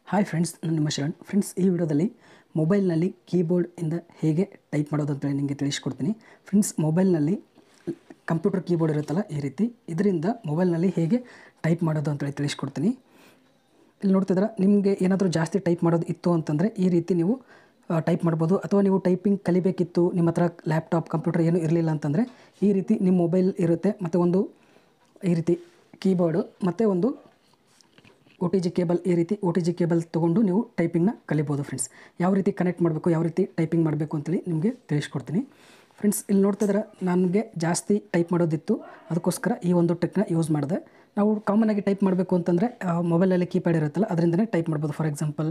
hi friends ನಾನು ನಿಮ್ಮ Sharan friends ಈ ವಿಡಿಯೋದಲ್ಲಿ ಮೊಬೈಲ್ನಲ್ಲಿ ಕೀಬೋರ್ಡಿಂದ ಹೇಗೆ ಟೈಪ್ ಮಾಡೋದು ಅಂತೇಳಿ ನಿಮಗೆ ತಿಳಿಸ್ಕೊಡ್ತೀನಿ ಫ್ರೆಂಡ್ಸ್ ಮೊಬೈಲ್ನಲ್ಲಿ ಕಂಪ್ಯೂಟರ್ ಕೀಬೋರ್ಡ್ ಇರುತ್ತಲ್ಲ ಈ ರೀತಿ ಇದರಿಂದ ಮೊಬೈಲ್ನಲ್ಲಿ ಹೇಗೆ ಟೈಪ್ ಮಾಡೋದು ಅಂತೇಳಿ ತಿಳಿಸ್ಕೊಡ್ತೀನಿ ಇಲ್ಲಿ ನೋಡ್ತಿದ್ರೆ ನಿಮಗೆ ಏನಾದರೂ ಜಾಸ್ತಿ ಟೈಪ್ ಮಾಡೋದು ಇತ್ತು ಅಂತಂದರೆ ಈ ರೀತಿ ನೀವು ಟೈಪ್ ಮಾಡ್ಬೋದು ಅಥವಾ ನೀವು ಟೈಪಿಂಗ್ ಕಲಿಬೇಕಿತ್ತು ನಿಮ್ಮ ಹತ್ರ ಲ್ಯಾಪ್ಟಾಪ್ ಕಂಪ್ಯೂಟರ್ ಏನೂ ಇರಲಿಲ್ಲ ಅಂತಂದರೆ ಈ ರೀತಿ ನಿಮ್ಮ ಮೊಬೈಲ್ ಇರುತ್ತೆ ಮತ್ತು ಒಂದು ಈ ರೀತಿ ಕೀಬೋರ್ಡು ಮತ್ತು ಒಂದು ಒ ಟಿ ಜಿ ಕೇಬಲ್ ಈ ರೀತಿ ಒ ಟಿ ಜಿ ಕೇಬಲ್ ತೊಗೊಂಡು ನೀವು ಟೈಪಿಂಗ್ನ ಕಲಿಬೋದು ಫ್ರೆಂಡ್ಸ್ ಯಾವ ರೀತಿ ಕನೆಕ್ಟ್ ಮಾಡಬೇಕು ಯಾವ ರೀತಿ ಟೈಪಿಂಗ್ ಮಾಡಬೇಕು ಅಂತೇಳಿ ನಿಮಗೆ ತಿಳಿಸ್ಕೊಡ್ತೀನಿ ಫ್ರೆಂಡ್ಸ್ ಇಲ್ಲಿ ನೋಡ್ತಿದ್ರೆ ನನಗೆ ಜಾಸ್ತಿ ಟೈಪ್ ಮಾಡೋದಿತ್ತು ಅದಕ್ಕೋಸ್ಕರ ಈ ಒಂದು ಟ್ರಿಕ್ನ ಯೂಸ್ ಮಾಡಿದೆ ನಾವು ಕಾಮನ್ ಆಗಿ ಟೈಪ್ ಮಾಡಬೇಕು ಅಂತಂದರೆ ಮೊಬೈಲಲ್ಲಿ ಕೀಪ್ಯಾಡ್ ಇರುತ್ತಲ್ಲ ಅದರಿಂದನೇ ಟೈಪ್ ಮಾಡ್ಬೋದು ಫಾರ್ ಎಕ್ಸಾಂಪಲ್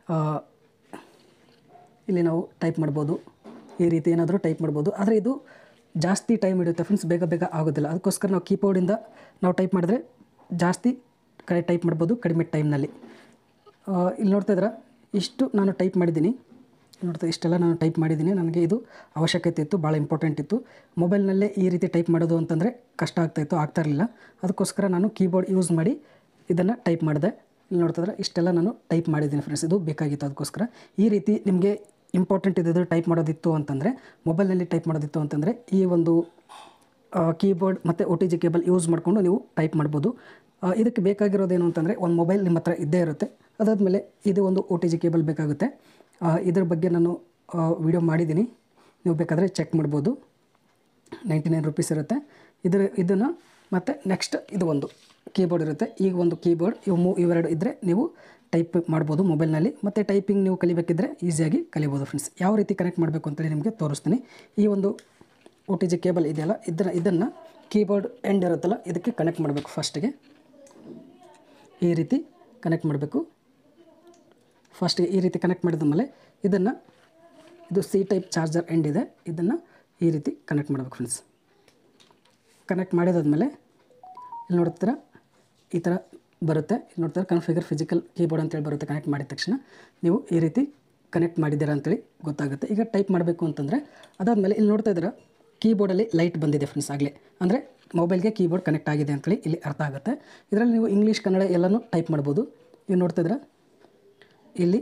ಇಲ್ಲಿ ನಾವು ಟೈಪ್ ಮಾಡ್ಬೋದು ಈ ರೀತಿ ಏನಾದರೂ ಟೈಪ್ ಮಾಡ್ಬೋದು ಆದರೆ ಇದು ಜಾಸ್ತಿ ಟೈಮ್ ಹಿಡಿಯುತ್ತೆ ಫ್ರೆಂಡ್ಸ್ ಬೇಗ ಬೇಗ ಆಗೋದಿಲ್ಲ ಅದಕ್ಕೋಸ್ಕರ ನಾವು ಕೀಬೋರ್ಡಿಂದ ನಾವು ಟೈಪ್ ಮಾಡಿದ್ರೆ ಜಾಸ್ತಿ ಕಡೆ ಟೈಪ್ ಮಾಡ್ಬೋದು ಕಡಿಮೆ ಟೈಮ್ನಲ್ಲಿ ಇಲ್ಲಿ ನೋಡ್ತಾ ಇದ್ರೆ ಇಷ್ಟು ನಾನು ಟೈಪ್ ಮಾಡಿದ್ದೀನಿ ನೋಡ್ತಾ ಇಷ್ಟೆಲ್ಲ ನಾನು ಟೈಪ್ ಮಾಡಿದ್ದೀನಿ ನನಗೆ ಇದು ಅವಶ್ಯಕತೆ ಇತ್ತು ಭಾಳ ಇಂಪಾರ್ಟೆಂಟ್ ಇತ್ತು ಮೊಬೈಲ್ನಲ್ಲೇ ಈ ರೀತಿ ಟೈಪ್ ಮಾಡೋದು ಅಂತಂದರೆ ಕಷ್ಟ ಆಗ್ತಾಯಿತ್ತು ಆಗ್ತಾ ಇರಲಿಲ್ಲ ಅದಕ್ಕೋಸ್ಕರ ನಾನು ಕೀಬೋರ್ಡ್ ಯೂಸ್ ಮಾಡಿ ಇದನ್ನು ಟೈಪ್ ಮಾಡಿದೆ ಇಲ್ಲಿ ನೋಡ್ತಿದ್ರೆ ಇಷ್ಟೆಲ್ಲ ನಾನು ಟೈಪ್ ಮಾಡಿದ್ದೀನಿ ಫ್ರೆಂಡ್ಸ್ ಇದು ಬೇಕಾಗಿತ್ತು ಅದಕ್ಕೋಸ್ಕರ ಈ ರೀತಿ ನಿಮಗೆ ಇಂಪಾರ್ಟೆಂಟ್ ಇದ್ದಿದ್ದು ಟೈಪ್ ಮಾಡೋದಿತ್ತು ಅಂತಂದರೆ ಮೊಬೈಲ್ನಲ್ಲಿ ಟೈಪ್ ಮಾಡೋದಿತ್ತು ಅಂತಂದರೆ ಈ ಒಂದು ಕೀಬೋರ್ಡ್ ಮತ್ತು O T G cable use ಮಾಡಿಕೊಂಡು ನೀವು ಟೈಪ್ ಮಾಡ್ಬೋದು ಆ, ಇದಕ್ಕೆ ಬೇಕಾಗಿರೋದೇನು ಅಂತಂದರೆ ಒಂದು ಮೊಬೈಲ್ ನಿಮ್ಮ ಹತ್ರ ಇದ್ದೇ ಇರುತ್ತೆ ಅದಾದಮೇಲೆ ಇದು ಒಂದು ಒ ಟಿ ಜಿ ಕೇಬಲ್ ಬೇಕಾಗುತ್ತೆ ಆ, ಇದ್ರ ಬಗ್ಗೆ ನಾನು ವಿಡಿಯೋ ಮಾಡಿದ್ದೀನಿ ನೀವು ಬೇಕಾದರೆ ಚೆಕ್ ಮಾಡ್ಬೋದು ನೈಂಟಿ ನೈನ್ ರುಪೀಸ್ ಇರುತ್ತೆ ಇದರ ಇದನ್ನು ಮತ್ತು ನೆಕ್ಸ್ಟ್ ಇದು ಒಂದು ಕೀಬೋರ್ಡ್ ಇರುತ್ತೆ ಈಗ ಒಂದು ಕೀಬೋರ್ಡ್ ಇವು ಮೂ ಇವೆರಡು ಇದ್ದರೆ ನೀವು ಟೈಪ್ ಮಾಡ್ಬೋದು ಮೊಬೈಲ್ನಲ್ಲಿ ಮತ್ತು ಟೈಪಿಂಗ್ ನೀವು ಕಲಿಬೇಕಿದ್ರೆ ಈಸಿಯಾಗಿ ಕಲಿಬೋದು ಫ್ರೆಂಡ್ಸ್ ಯಾವ ರೀತಿ ಕನೆಕ್ಟ್ ಮಾಡಬೇಕು ಅಂತೇಳಿ ನಿಮಗೆ ತೋರಿಸ್ತೀನಿ ಈ ಒಂದು ಒ ಟಿ ಜಿ ಕೇಬಲ್ ಇದೆಯಲ್ಲ ಇದನ್ನು ಇದನ್ನು ಕೀಬೋರ್ಡ್ ಎಂಡ್ ಇರುತ್ತಲ್ಲ ಇದಕ್ಕೆ ಕನೆಕ್ಟ್ ಮಾಡಬೇಕು ಫಸ್ಟಿಗೆ ಈ ರೀತಿ ಕನೆಕ್ಟ್ ಮಾಡಬೇಕು ಫಸ್ಟಿಗೆ ಈ ರೀತಿ ಕನೆಕ್ಟ್ ಮಾಡಿದ ಮೇಲೆ ಇದನ್ನು ಇದು ಸಿ ಟೈಪ್ ಚಾರ್ಜರ್ ಎಂಡ್ ಇದೆ ಇದನ್ನು ಈ ರೀತಿ ಕನೆಕ್ಟ್ ಮಾಡಬೇಕು ಫ್ರೆಂಡ್ಸ್ ಕನೆಕ್ಟ್ ಮಾಡಿದಾದ್ಮೇಲೆ ಇಲ್ಲಿ ನೋಡ್ತೀರಾ ಈ ಥರ ಬರುತ್ತೆ ಇಲ್ಲಿ ನೋಡ್ತಾರೆ ಕನ್ಫಿಗರ್ ಫಿಸಿಕಲ್ ಕೀಬೋರ್ಡ್ ಅಂತೇಳಿ ಬರುತ್ತೆ ಕನೆಕ್ಟ್ ಮಾಡಿದ ತಕ್ಷಣ ನೀವು ಈ ರೀತಿ ಕನೆಕ್ಟ್ ಮಾಡಿದ್ದೀರಾ ಅಂತೇಳಿ ಗೊತ್ತಾಗುತ್ತೆ ಈಗ ಟೈಪ್ ಮಾಡಬೇಕು ಅಂತಂದರೆ ಅದಾದಮೇಲೆ ಇಲ್ಲಿ ನೋಡ್ತಾ ಇದ್ದೀರಾ ಕೀಬೋರ್ಡಲ್ಲಿ ಲೈಟ್ ಬಂದಿದೆ ಫ್ರೆಂಡ್ಸ್ ಆಗಲೇ ಅಂದರೆ ಮೊಬೈಲ್ಗೆ ಕೀಬೋರ್ಡ್ ಕನೆಕ್ಟ್ ಆಗಿದೆ ಅಂತೇಳಿ ಇಲ್ಲಿ ಅರ್ಥ ಆಗುತ್ತೆ ಇದರಲ್ಲಿ ನೀವು ಇಂಗ್ಲೀಷ್ ಕನ್ನಡ ಎಲ್ಲನೂ ಟೈಪ್ ಮಾಡ್ಬೋದು ನೀವು ನೋಡ್ತಾ ಇದ್ದೀರಾ ಇಲ್ಲಿ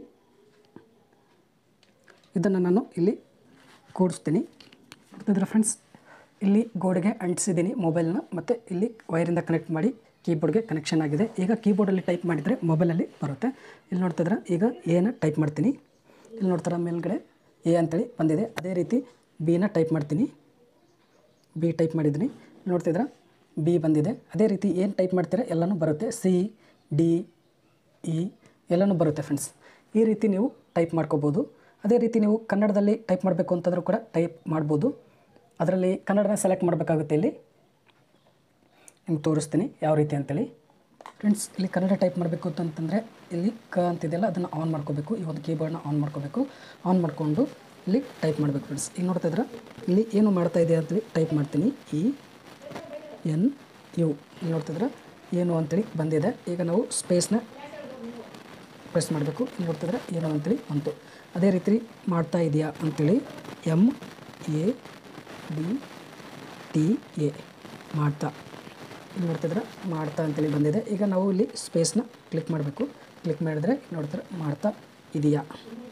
ಇದನ್ನು ನಾನು ಇಲ್ಲಿ ಕೂಡಿಸ್ತೀನಿ ನೋಡ್ತಿದ್ರೆ ಫ್ರೆಂಡ್ಸ್ ಇಲ್ಲಿ ಗೋಡೆಗೆ ಅಂಟಿಸಿದ್ದೀನಿ ಮೊಬೈಲ್ನ ಮತ್ತು ಇಲ್ಲಿ ವೈರಿಂದ ಕನೆಕ್ಟ್ ಮಾಡಿ ಕೀಬೋರ್ಡ್ಗೆ ಕನೆಕ್ಷನ್ ಆಗಿದೆ ಈಗ ಕೀಬೋರ್ಡಲ್ಲಿ ಟೈಪ್ ಮಾಡಿದರೆ ಮೊಬೈಲಲ್ಲಿ ಬರುತ್ತೆ ಇಲ್ಲಿ ನೋಡ್ತಿದ್ರೆ ಈಗ ಎನ ಟೈಪ್ ಮಾಡ್ತೀನಿ ಇಲ್ಲಿ ನೋಡ್ತಾರೆ ಮೇಲ್ಗಡೆ ಎ ಅಂತೇಳಿ ಬಂದಿದೆ ಅದೇ ರೀತಿ ಬಿನ ಟೈಪ್ ಮಾಡ್ತೀನಿ ಬಿ ಟೈಪ್ ಮಾಡಿದ್ದೀನಿ ನೋಡ್ತಿದ್ರೆ ಬಿ ಬಂದಿದೆ ಅದೇ ರೀತಿ ಏನು ಟೈಪ್ ಮಾಡ್ತೀರಾ ಎಲ್ಲನೂ ಬರುತ್ತೆ ಸಿ ಡಿ ಇ ಎಲ್ಲನೂ ಬರುತ್ತೆ ಫ್ರೆಂಡ್ಸ್ ಈ ರೀತಿ ನೀವು ಟೈಪ್ ಮಾಡ್ಕೋಬೋದು ಅದೇ ರೀತಿ ನೀವು ಕನ್ನಡದಲ್ಲಿ ಟೈಪ್ ಮಾಡಬೇಕು ಅಂತಂದ್ರೂ ಕೂಡ ಟೈಪ್ ಮಾಡ್ಬೋದು ಅದರಲ್ಲಿ ಕನ್ನಡನ ಸೆಲೆಕ್ಟ್ ಮಾಡಬೇಕಾಗುತ್ತೆ ಇಲ್ಲಿ ನಿಮ್ಗೆ ತೋರಿಸ್ತೀನಿ ಯಾವ ರೀತಿ ಅಂತೇಳಿ ಫ್ರೆಂಡ್ಸ್ ಇಲ್ಲಿ ಕನ್ನಡ ಟೈಪ್ ಮಾಡಬೇಕು ಅಂತಂತಂದರೆ ಇಲ್ಲಿ ಕ ಅಂತಿದೆಯಲ್ಲ ಅದನ್ನು ಆನ್ ಮಾಡ್ಕೋಬೇಕು ಈ ಒಂದು ಕೀಬೋರ್ಡ್ನ ಆನ್ ಮಾಡ್ಕೋಬೇಕು ಆನ್ ಮಾಡಿಕೊಂಡು ಇಲ್ಲಿ ಟೈಪ್ ಮಾಡಬೇಕು ಫ್ರೆಂಡ್ಸ್ ಈಗ ನೋಡ್ತಾ ಇದ್ರೆ ಇಲ್ಲಿ ಏನು ಮಾಡ್ತಾ ಇದೆ ಅಂತೇಳಿ ಟೈಪ್ ಮಾಡ್ತೀನಿ ಇ ಎನ್ ಯು ಇಲ್ಲಿ ನೋಡ್ತಿದ್ರೆ ಏನು ಅಂತೇಳಿ ಬಂದಿದೆ ಈಗ ನಾವು ಸ್ಪೇಸ್ನ ಪ್ರೆಸ್ ಮಾಡಬೇಕು ಇಲ್ಲಿ ನೋಡ್ತಿದ್ರೆ ಏನು ಅಂತೇಳಿ ಬಂತು ಅದೇ ರೀತಿ ಮಾಡ್ತಾ ಇದೆಯಾ ಅಂತೇಳಿ M A D T A ಮಾಡ್ತಾ ಇಲ್ಲಿ ನೋಡ್ತಿದ್ರೆ ಮಾಡ್ತಾ ಅಂತೇಳಿ ಬಂದಿದೆ ಈಗ ನಾವು ಇಲ್ಲಿ ಸ್ಪೇಸ್ನ ಕ್ಲಿಕ್ ಮಾಡಬೇಕು ಕ್ಲಿಕ್ ಮಾಡಿದ್ರೆ ನೋಡ್ತಾರೆ ಮಾಡ್ತಾ ಇದೆಯಾ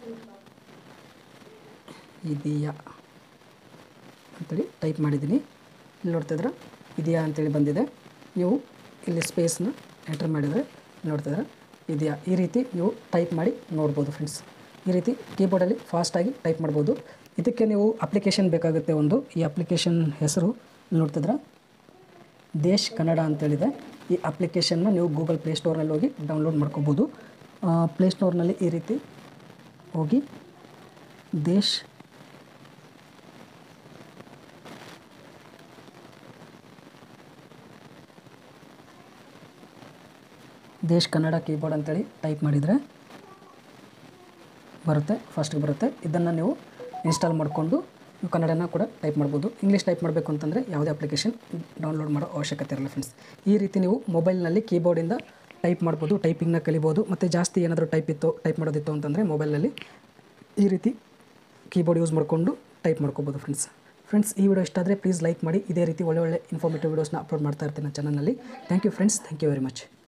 ಇದೆಯಾ ಅಂತೇಳಿ ಟೈಪ್ ಮಾಡಿದ್ದೀನಿ ಇಲ್ಲಿ ನೋಡ್ತಿದ್ರೆ ಇದೆಯಾ ಅಂತೇಳಿ ಬಂದಿದೆ ನೀವು ಇಲ್ಲಿ ಸ್ಪೇಸ್ನ ಎಂಟರ್ ಮಾಡಿದರೆ ನೋಡ್ತಿದ್ರೆ ಇದೆಯಾ ಈ ರೀತಿ ನೀವು ಟೈಪ್ ಮಾಡಿ ನೋಡ್ಬೋದು ಫ್ರೆಂಡ್ಸ್ ಈ ರೀತಿ ಕೀಬೋರ್ಡಲ್ಲಿ ಫಾಸ್ಟಾಗಿ ಟೈಪ್ ಮಾಡ್ಬೋದು ಇದಕ್ಕೆ ನೀವು ಅಪ್ಲಿಕೇಶನ್ ಬೇಕಾಗುತ್ತೆ ಒಂದು ಈ ಅಪ್ಲಿಕೇಶನ್ ಹೆಸರು ಇಲ್ಲಿ ನೋಡ್ತಿದ್ರೆ ದೇಶ್ ಕನ್ನಡ ಅಂತೇಳಿದೆ ಈ ಅಪ್ಲಿಕೇಶನ್ನ ನೀವು ಗೂಗಲ್ ಪ್ಲೇಸ್ಟೋರ್ನಲ್ಲಿ ಹೋಗಿ ಡೌನ್ಲೋಡ್ ಮಾಡ್ಕೋಬೋದು ಪ್ಲೇಸ್ಟೋರ್ನಲ್ಲಿ ಈ ರೀತಿ ಹೋಗಿ ದೇಶ್ ದೇಶ್ ಕನ್ನಡ ಕೀಬೋರ್ಡ್ ಅಂತೇಳಿ ಟೈಪ್ ಮಾಡಿದರೆ ಬರುತ್ತೆ ಫಸ್ಟಿಗೆ ಬರುತ್ತೆ ಇದನ್ನು ನೀವು ಇನ್ಸ್ಟಾಲ್ ಮಾಡಿಕೊಂಡು ನೀವು ಕನ್ನಡನ ಕೂಡ ಟೈಪ್ ಮಾಡ್ಬೋದು ಇಂಗ್ಲೀಷ್ ಟೈಪ್ ಮಾಡಬೇಕು ಅಂತಂದರೆ ಯಾವುದೇ ಅಪ್ಲಿಕೇಶನ್ ಡೌನ್ಲೋಡ್ ಮಾಡೋ ಅವಶ್ಯಕತೆ ಇರಲ್ಲ ಫ್ರೆಂಡ್ಸ್ ಈ ರೀತಿ ನೀವು ಮೊಬೈಲ್ನಲ್ಲಿ ಕೀಬೋರ್ಡಿಂದ ಟೈಪ್ ಮಾಡ್ಬೋದು ಟೈಪಿಂಗ್ನ ಕಲಿಬೋದು ಮತ್ತು ಜಾಸ್ತಿ ಏನಾದರೂ ಟೈಪ್ ಇತ್ತು ಟೈಪ್ ಮಾಡೋದಿತ್ತು ಅಂತಂದರೆ ಮೊಬೈಲ್ನಲ್ಲಿ ಈ ರೀತಿ ಕೀಬೋರ್ಡ್ ಯೂಸ್ ಮಾಡಿಕೊಂಡು ಟೈಪ್ ಮಾಡ್ಕೋಬೋದು ಫ್ರೆಂಡ್ಸ್ ಫ್ರೆಂಡ್ಸ್ ಈ ವಿಡಿಯೋ ಇಷ್ಟ ಆದರೆ ಪ್ಲೀಸ್ ಲೈಕ್ ಮಾಡಿ ಇದೇ ರೀತಿ ಒಳ್ಳೆ ಒಳ್ಳೆ ಇನ್ಫಾರ್ಮೇಟಿವ್ ವೀಡಿಯೋಸ್ನ ಅಪ್ಲೋಡ್ ಮಾಡ್ತಾ ಇರ್ತೀನಿ ನನ್ನ ಚಾನಲ್ನಲ್ಲಿ thank you friends thank you very much